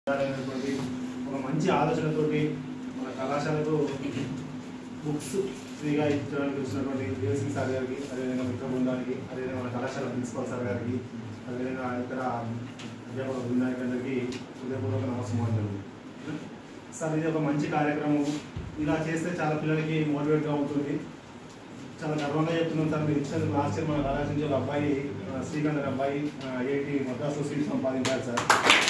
అనేటువంటి ఒక మంచి ఆలోచనతోటి మన కళాశాలకు బుక్స్ ఫ్రీగా ఇచ్చడానికి వచ్చినటువంటి దేవసింగ్ సార్ గారికి అదేవిధంగా మిత్ర బృందానికి అదేవిధంగా మన కళాశాల ప్రిన్సిపల్ సార్ గారికి అదేవిధంగా ఇతర అధ్యాపక బృందానికి అందరికీ హృదయపూర్వక నమస్కారం సార్ ఇది ఒక మంచి కార్యక్రమం ఇలా చేస్తే చాలా పిల్లలకి మోటివేట్గా ఉంటుంది చాలా గర్వంగా చెప్తున్నాం సార్ మీరు ఇచ్చిన లాస్ట్ ఇయర్ మన కళాశాల నుంచి ఒక అబ్బాయి ఆ, శ్రీకాంత్ అనే అబ్బాయి ఐఐటి మద్రాసు సీట్ సంపాదించారు సార్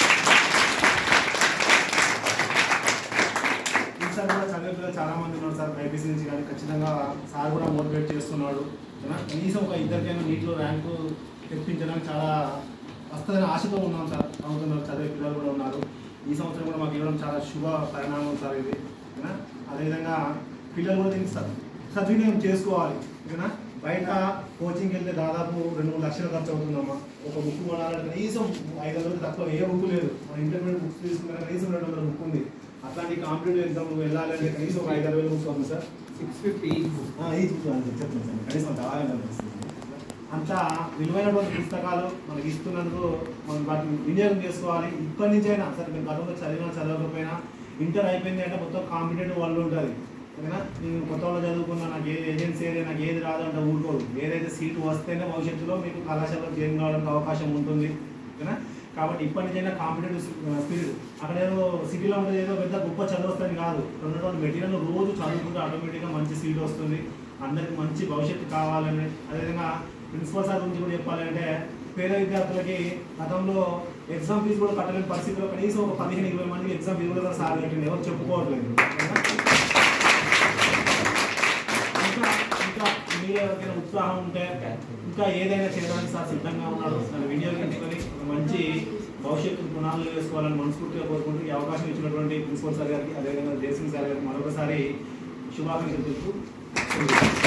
ఈసారి కూడా చదివే పిల్లలు చాలా మంది ఉన్నారు సార్ బైపీసీ నుంచి కానీ ఖచ్చితంగా సార్ కూడా మోటివేట్ చేస్తున్నాడు ఓకేనా? కనీసం ఒక ఇద్దరికైనా నీటిలో ర్యాంకు తెప్పించడానికి చాలా వస్తుందని ఆశతో ఉన్నాం సార్ అవుతున్నారు చదివే పిల్లలు కూడా ఉన్నారు ఈ సంవత్సరం కూడా మాకు ఇవ్వడం చాలా శుభ పరిణామం సార్ ఇది ఓకేనా? అదేవిధంగా పిల్లలు కూడా దీనికి సద్- సద్వినియోగం చేసుకోవాలి ఓకేనా బయట కోచింగ్కి వెళ్తే దాదాపు రెండు మూడు లక్షలు ఖర్చు అవుతుందమ్మా ఒక బుక్ కొనాలంటే కనీసం ఐదు వందలు తక్కువ ఏ బుక్ లేదు మన ఇంటర్మీడియట్ బుక్స్ తీసుకుంటే కనీసం రెండు వందల బుక్ ఉంది అట్లాంటి కాంపిటేటివ్ ఎగ్జామ్ వెళ్ళాలంటే కనీసం ఒక ఐదు అరవై బుక్స్ అవుతుంది సార్ సిక్స్ ఫిఫ్టీ ఆ, ఈ బుక్ అని చెప్తున్నాను సార్ కనీసం అంత ఆదాయం అనిపిస్తుంది అంత విలువైనటువంటి పుస్తకాలు మనకి ఇస్తున్నందుకు మనం వాటిని వినియోగం చేసుకోవాలి ఇప్పటి నుంచైనా సరే మేము గతంలో చదివినా చదవకపోయినా ఇంటర్ అయిపోయింది అంటే మొత్తం కాంపిటేటివ్ వాళ్ళు ఉంటుంది ఓకేనా నేను కొత్త వాళ్ళు చదువుకున్నా నాకు ఏ ఏజెన్సీ ఏది నాకు ఏది రాదు అంటే ఊరుకోదు ఏదైతే సీటు వస్తేనే భవిష్యత్తులో మీకు కళాశాలలో చేంజ్ కావడానికి అవకాశం ఉంటుంది ఓకేనా కాబట్టి ఇప్పటి నుంచైనా కాంపిటేటివ్ స్పిరిట్ అక్కడ ఏదో సిటీలో ఉంటే ఏదో పెద్ద గొప్ప చదువు వస్తుంది కాదు ఉన్నటువంటి మెటీరియల్ రోజు చదువుకుంటే ఆటోమేటిక్గా మంచి సీట్ వస్తుంది అందరికి మంచి భవిష్యత్తు కావాలని అదేవిధంగా ప్రిన్సిపల్ సార్ గురించి కూడా చెప్పాలంటే పేద విద్యార్థులకి గతంలో ఎగ్జామ్ ఫీజు కూడా కట్టలేని పరిస్థితిలో కనీసం ఒక పదిహేను ఇరవై మందికి ఎగ్జామ్ ఫీజు కూడా సార్ కట్టింది ఎవరు చెప్పుకోవట్లేదు ఇంకా ఇంకా మీరు ఎవరికైనా ఉత్సాహం ఉంటే ఇంకా ఏదైనా చేయడానికి సార్ సిద్ధంగా ఉన్నాడు దాన్ని వినియోగించుకొని ఒక మంచి భవిష్యత్తు పునాదులు వేసుకోవాలని మనస్ఫూర్తిగా కోరుకుంటూ ఈ అవకాశం ఇచ్చినటువంటి ప్రిన్సిపల్ సార్ గారికి అదేవిధంగా జయసింగ్ సార్ గారికి మరొకసారి శుభాకాంక్షలు తెలుపుతూ